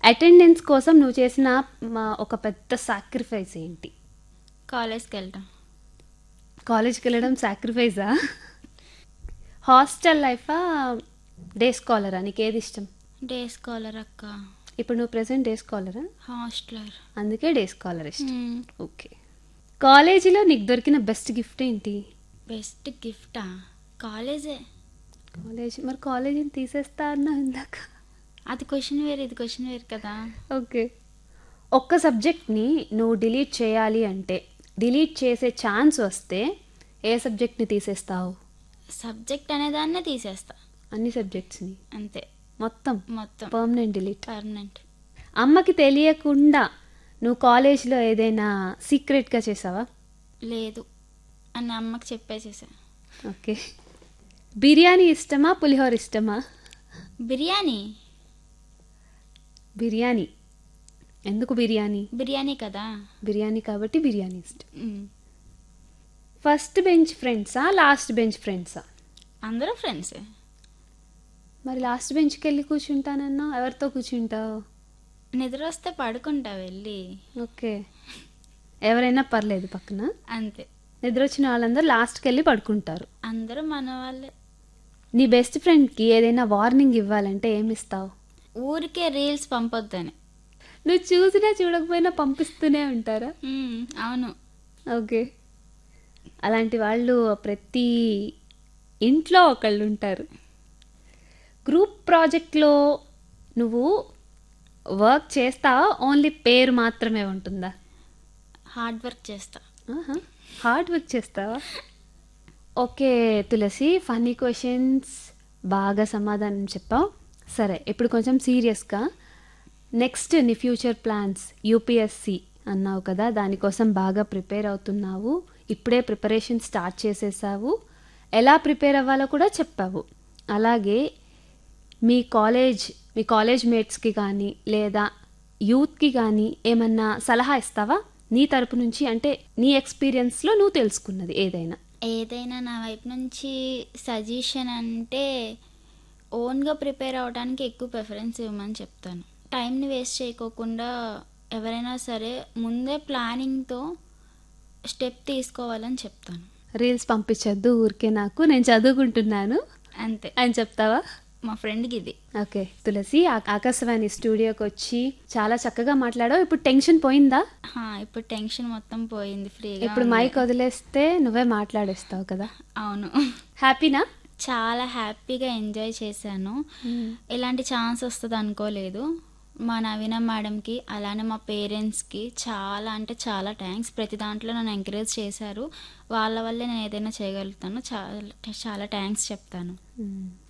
Attendance కోసం నువ్వు చేసిన మా ఒక పెద్ద సాక్రిఫైస్ ఏంటి కాలేజ్కి వెళ్తాం కాలేజ్కి వెళ్ళడం సాక్రిఫైజా హాస్టల్ లైఫా డే స్కాలరా నీకు ఏది ఇష్టం డే స్కాలర్ అక్క ఇప్పుడు నువ్వు ప్రెసెంట్ డే స్కాలరా హాస్టలర్ అందుకే డే స్కాలర్ ఇష్టం ఓకే కాలేజీలో నీకు దొరికిన బెస్ట్ గిఫ్ట్ ఏంటి బెస్ట్ గిఫ్టా కాలేజే కాలేజ్ మరి కాలేజీని తీసేస్తా అన్నా ఇందాక అది క్వశ్చన్ వేరు ఇది క్వశ్చన్ వేరు కదా ఓకే ఒక్క సబ్జెక్ట్ని నువ్వు డిలీట్ చేయాలి అంటే డిలీట్ చేసే ఛాన్స్ వస్తే ఏ సబ్జెక్ట్ని తీసేస్తావు సబ్జెక్ట్ అనేదాన్నే తీసేస్తా అన్ని సబ్జెక్ట్స్ని అంతే మొత్తం మొత్తం పర్మనెంట్ డిలీట్ పర్మనెంట్ అమ్మకి తెలియకుండా నువ్వు కాలేజ్లో ఏదైనా సీక్రెట్గా చేసావా లేదు అని అమ్మకి చెప్పేసేసా ఓకే బిర్యానీ ఇష్టమా పులిహోర ఇష్టమా బిర్యానీ బిర్యానీ ఎందుకు బిర్యానీ బిర్యానీ కదా బిర్యానీ కాబట్టి బిర్యానీ ఇష్టం మ్. ఫస్ట్ బెంచ్ ఫ్రెండ్సా లాస్ట్ బెంచ్ ఫ్రెండ్సా అందరూ ఫ్రెండ్సే మరి లాస్ట్ బెంచ్కి వెళ్ళి కూర్చుంటానన్నా ఎవరితో కూర్చుంటావు నిద్ర వస్తే పడుకుంటా వెళ్ళి ఓకే ఎవరైనా పర్లేదు పక్కన అంతే నిద్ర వచ్చిన వాళ్ళందరూ లాస్ట్కి వెళ్ళి పడుకుంటారు అందరూ మన వాళ్ళే నీ బెస్ట్ ఫ్రెండ్కి ఏదైనా వార్నింగ్ ఇవ్వాలంటే ఏమి ఇస్తావు ఊరికే రీల్స్ పంపొద్దని నువ్వు చూసినా చూడకపోయినా పంపిస్తూనే ఉంటారా మ్, అవును ఓకే అలాంటి వాళ్ళు ప్రతి ఇంట్లో ఒకళ్ళు ఉంటారు గ్రూప్ ప్రాజెక్ట్లో నువ్వు వర్క్ చేస్తావా ఓన్లీ పేరు మాత్రమే ఉంటుందా హార్డ్ వర్క్ చేస్తా ఆహా, హార్డ్ వర్క్ చేస్తావా ఓకే తులసి ఫన్నీ క్వశ్చన్స్ బాగా సమాధానం చెప్పావు సరే ఇప్పుడు కొంచెం సీరియస్గా నెక్స్ట్ నీ ఫ్యూచర్ ప్లాన్స్ యూపీఎస్సి అన్నావు కదా దానికోసం బాగా ప్రిపేర్ అవుతున్నావు ఇప్పుడే ప్రిపరేషన్ స్టార్ట్ చేసేసావు ఎలా ప్రిపేర్ అవ్వాలో కూడా చెప్పావు అలాగే మీ కాలేజ్ మీ కాలేజ్ మేట్స్కి కానీ లేదా యూత్కి కానీ ఏమన్నా సలహా ఇస్తావా నీ తరపు నుంచి అంటే నీ ఎక్స్పీరియన్స్లో నువ్వు తెలుసుకున్నది ఏదైనా ఏదైనా నా వైపు నుంచి సజెషన్ అంటే ఓన్గా ప్రిపేర్ అవ్వడానికి ఎక్కువ ప్రిఫరెన్స్ ఇవ్వమని చెప్తాను టైంని వేస్ట్ చేయకోకుండా ఎవరైనా సరే ముందే ప్లానింగ్తో స్టెప్ తీసుకోవాలని చెప్తాను రీల్స్ పంపించద్దు ఊరికే నాకు నేను చదువుకుంటున్నాను అంతే అని చెప్తావా మా ఫ్రెండ్కి ఇది ఓకే తులసి ఆ- ఆకాశవాణి స్టూడియోకి వచ్చి చాలా చక్కగా మాట్లాడావు ఇప్పుడు టెన్షన్ పోయిందా హా, ఇప్పుడు టెన్షన్ మొత్తం పోయింది ఫ్రీగా ఇప్పుడు ఉంది. మైక్ వదిలేస్తే నువ్వే మాట్లాడేస్తావు కదా అవును హ్యాపీనా చాలా హ్యాపీగా ఎంజాయ్ చేశాను ఇలాంటి ఛాన్స్ వస్తుంది అనుకోలేదు మా నవీన మేడంకి అలానే మా పేరెంట్స్కి చాలా అంటే చాలా థ్యాంక్స్ ప్రతి దాంట్లో నన్ను ఎంకరేజ్ చేశారు వాళ్ళ వల్లే నేను ఏదైనా చేయగలుగుతాను చాలా చాలా థ్యాంక్స్ చెప్తాను మ్మ్.